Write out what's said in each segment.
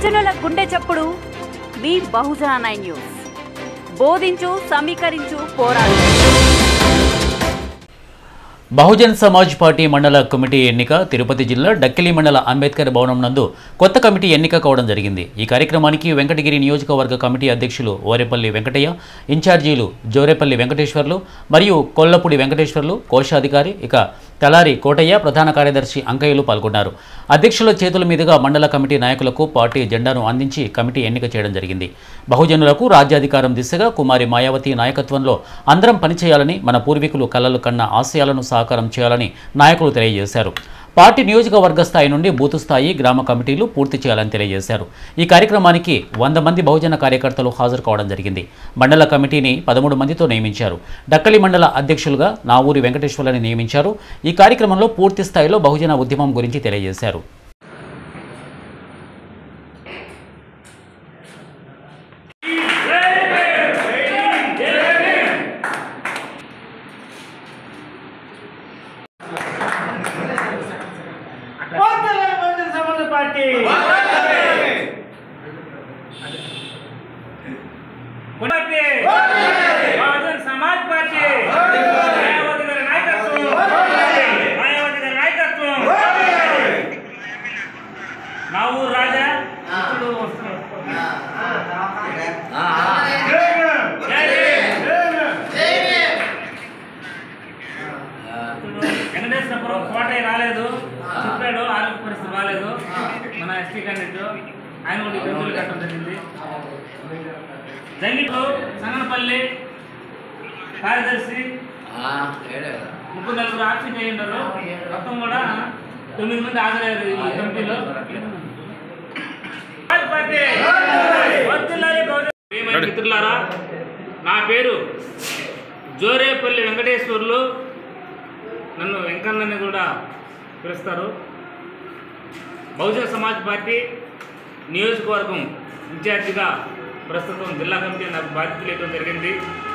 బహుజనుల గుండె చప్పుడు మీ బహుజన నైన్ న్యూస్ బోధించు సమీకరించు పోరాడు బహుజన్ సమాజ్ పార్టీ మండల కమిటీ ఎన్నిక తిరుపతి జిల్లా డక్కిలి మండల అంబేద్కర్ భవనం నందు కొత్త కమిటీ ఎన్నిక కావడం జరిగింది ఈ కార్యక్రమానికి వెంకటగిరి నియోజకవర్గ కమిటీ అధ్యక్షులు ఓరేపల్లి వెంకటయ్య ఇన్ఛార్జీలు జోరేపల్లి వెంకటేశ్వర్లు మరియు కొల్లపూడి వెంకటేశ్వర్లు కోశాధికారి ఇక తలారి కోటయ్య ప్రధాన కార్యదర్శి అంకయ్యలు పాల్గొన్నారు అధ్యక్షుల చేతుల మీదుగా మండల కమిటీ నాయకులకు పార్టీ జెండాను అందించి కమిటీ ఎన్నిక చేయడం జరిగింది బహుజనులకు రాజ్యాధికారం దిశగా కుమారి మాయావతి నాయకత్వంలో అందరం పనిచేయాలని మన పూర్వీకులు కలలు కన్న ఆశయాలను సాకారం చేయాలని నాయకులు తెలియజేశారు పార్టీ నియోజకవర్గ స్థాయి నుండి బూతు స్థాయి గ్రామ కమిటీలు పూర్తి చేయాలని తెలియజేశారు ఈ కార్యక్రమానికి వంద మంది బహుజన కార్యకర్తలు హాజరు కావడం జరిగింది మండల కమిటీని పదమూడు మందితో నియమించారు డక్కలి మండల అధ్యక్షులుగా నావూరి వెంకటేశ్వర్లని నియమించారు ఈ కార్యక్రమంలో పూర్తి స్థాయిలో బహుజన ఉద్యమం గురించి తెలియజేశారు వందలాది Bahujan Samaj party party Bahujan Samaj party Mayawati గారి నాయకత్వం మాయావతి గారి నాయకత్వం నా ఊరు రాజా ఇప్పుడు వస్తున్నాడు. జై భీమ్. ఇప్పుడు వెంకటేశ్వరపురం కోటయ్య రాలేదు చెప్పాడు ఆరోగ్య పరిస్థితి బాగాలేదు మన ఎస్టీ క్యాండిడేట్ ఆయన కూడా గంతులు కట్టడం జరిగింది జంగిట్లు సంగనపల్లి కార్యదర్శి ముగ్గురు నలుగురు ఆప్షన్ చేయండారు మొత్తం కూడా తొమ్మిది మంది హాజరయ్యారు ఈ కమిటీలో పార్టీ. వర్ధిల్లాలి బహుజన- ప్రియమైన మిత్రులారా నా పేరు జోరేపల్లి వెంకటేశ్వర్లు నన్ను వెంకన్నని కూడా పిలుస్తారు బహుజన సమాజ్ పార్టీ నియోజకవర్గం ఇన్ఛార్జిగా ప్రస్తుతం జిల్లా కమిటీ నాకు బాధ్యతలు ఇవ్వడం జరిగింది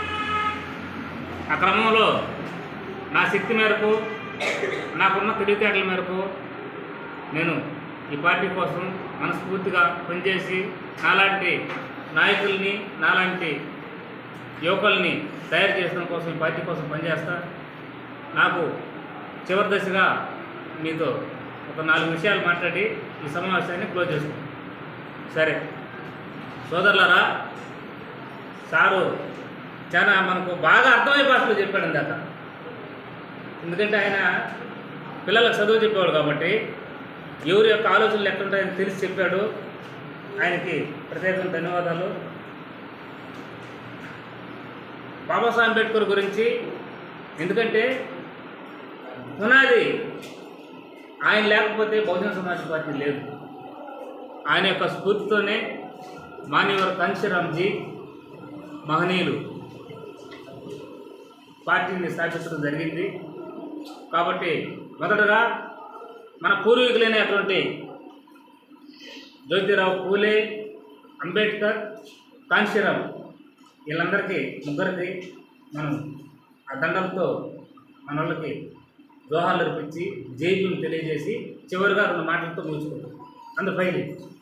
ఆ క్రమంలో నా శక్తి మేరకు నాకున్న తెలివితేటల మేరకు నేను ఈ పార్టీ కోసం మనస్ఫూర్తిగా పనిచేసి నాలాంటి నాయకుల్ని నాలాంటి యువకుల్ని తయారు చేయడం కోసం ఈ పార్టీ కోసం పనిచేస్తా నాకు చివరి దశగా మీతో ఒక నాలుగు విషయాలు మాట్లాడి ఈ సమావేశాన్ని క్లోజ్ చేసుకుంటాం సరే సోదరులారా సారు చాలా మనకు బాగా అర్థమయ్యే భాషలో చెప్పాడు ఇందాక ఎందుకంటే ఆయన పిల్లలకు చదువు చెప్పేవాడు కాబట్టి ఎవరి యొక్క ఆలోచనలు ఎట్లుంటాయని తెలిసి చెప్పాడు ఆయనకి ప్రత్యేకంగా ధన్యవాదాలు బాబాసాహెబ్ అంబేద్కర్ గురించి ఎందుకంటే పునాది ఆయన లేకపోతే బహుజన సమాజ్ పార్టీ లేదు ఆయన యొక్క స్ఫూర్తితోనే మాన్యవర్ కాంశీరామ్జీ మహనీయులు పార్టీని స్థాపించడం జరిగింది కాబట్టి మొదటగా మన పూర్వీకులైనటువంటి జ్యోతిరావు పూలే అంబేద్కర్ కాంశీరామ్ వీళ్ళందరికీ ముగ్గురికి మనం ఆ దండంతో మన వాళ్ళకి జోహార్లు అర్పించి జైబీలు తెలియజేసి చివరిగా రెండు మాటలతో ముగించుకుంటాం అందు ఫైల్